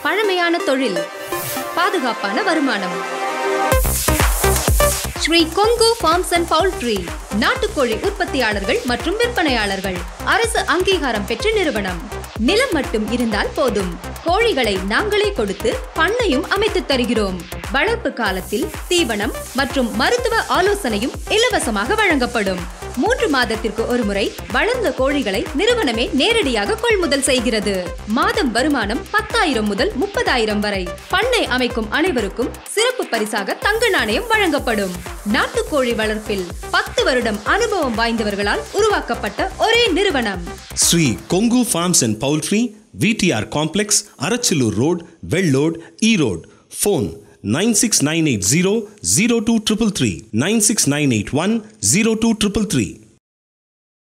பழமையான தொழில் பாதுகாப்பான வருமானம் Shri Kongu farms and poultry நாட்டுக்கோழி உற்பத்தியாளர்கள் மற்றும் விற்பனையாளர்கள் அரசு அங்கீகாரம் பெற்ற நிறுவனம் நிலம் மட்டும் இருந்தால் போதும் கோழிகளை நாங்களே கொடுத்து பண்ணையும் அமைத்து தருகிறோம் வளர்ப்பு காலத்தில் தீவனம் மற்றும் மருத்துவ ஆலோசனையும் இலவசமாக வழங்கப்படும் மூன்று மாதத்திற்கு ஒருமுறை வளர்ந்த கோழிகளை நிறுவனமே நேரடியாக கொள்முதல் செய்கிறது மாதம் வருமானம் பத்தாயிரம் முதல் முப்பதாயிரம் வரை பண்ணை அமைக்கும் அனைவருக்கும் சிறப்பு பரிசாக தங்க நாணயம் வழங்கப்படும் நாட்டுக்கோழி வளர்ப்பில் பத்து வருடம் அனுபவம் வாய்ந்தவர்களால் உருவாக்கப்பட்ட ஒரே நிறுவனம் Shri Kongu farms and poultry VDR complex Arachalur road Vellode Erode phone nine six nine eight zero zero two triple three nine six nine eight one zero two triple three